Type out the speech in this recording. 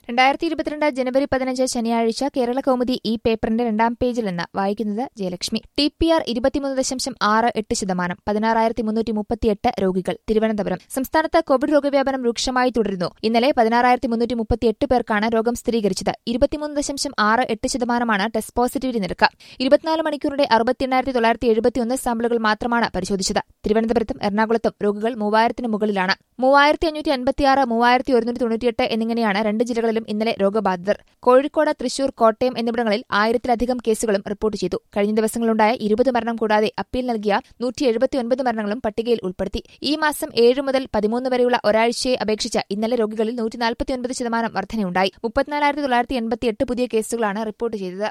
രണ്ടായിരത്തി ഇരുപത്തിരണ്ട് ജനുവരി പതിനഞ്ച് ശനിയാഴ്ച കേരള കൗമുദി ഈ പേപ്പറിന്റെ രണ്ടാം പേജിൽ നിന്ന് വായിക്കുന്നത് ജയലക്ഷ്മി ടി പി ആർ ഇരുപത്തിമൂന്ന് ദശാംശം ആറ് എട്ട് ശതമാനം പതിനാറായിരത്തി മുന്നൂറ്റി മുപ്പത്തിയെട്ട് രോഗികൾ തിരുവനന്തപുരം സംസ്ഥാനത്ത് കോവിഡ് രോഗവ്യാപനം രൂക്ഷമായി തുടരുന്നു ഇന്നലെ പതിനാറായിരത്തി മുന്നൂറ്റി മുപ്പത്തിയെട്ട് പേർക്കാണ് രോഗം സ്ഥിരീകരിച്ചത് ഇരുപത്തിമൂന്ന് ദശാംശം ആറ് എട്ട് ശതമാനമാണ് ടെസ്റ്റ് പോസിറ്റിവിറ്റി നിരക്ക് ഇരുപത്തിനാല് മണിക്കൂറിന്റെ അറുപത്തിയെണ്ണായിരത്തി തൊള്ളായിരത്തി എഴുപത്തിയൊന്ന് സാമ്പിളുകൾ മാത്രമാണ് പരിശോധിച്ചത് തിരുവനന്തപുരത്തും എറണാകുളത്തും രോഗികൾ മൂവായിരത്തിന് മുകളിലാണ് മൂവായിരത്തി അഞ്ഞൂറ്റി അൻപത്തിയാറ് മൂവായിരത്തി ഒരുന്നൂറ്റി തൊണ്ണൂറ്റിയെട്ട് എന്നിങ്ങനെയാണ് രണ്ട് ജില്ലകളിലും ഇന്നലെ രോഗബാധിതർ കോഴിക്കോട് തൃശൂർ കോട്ടയം എന്നിവിടങ്ങളിൽ ആയിരത്തിലധികം കേസുകളും റിപ്പോർട്ട് ചെയ്തു കഴിഞ്ഞ ദിവസങ്ങളുണ്ടായ ഇരുപത് മരണം കൂടാതെ അപ്പീൽ നൽകിയ നൂറ്റി എഴുപത്തിയൊൻപത് മരണങ്ങളും പട്ടികയിൽ ഉൾപ്പെടുത്തി ഈ മാസം ഏഴ് മുതൽ പതിമൂന്ന് വരെയുള്ള ഒരാഴ്ചയെ അപേക്ഷിച്ച് ഇന്നലെ രോഗികളിൽ നൂറ്റി നാൽപ്പത്തിയൊൻപത് ശതമാനം വർധനയുണ്ടായി മുപ്പത്തിനാലായിരത്തി തൊള്ളായിരത്തി എൺപത്തിയെട്ട് പുതിയ കേസുകളാണ് റിപ്പോർട്ട് ചെയ്തത്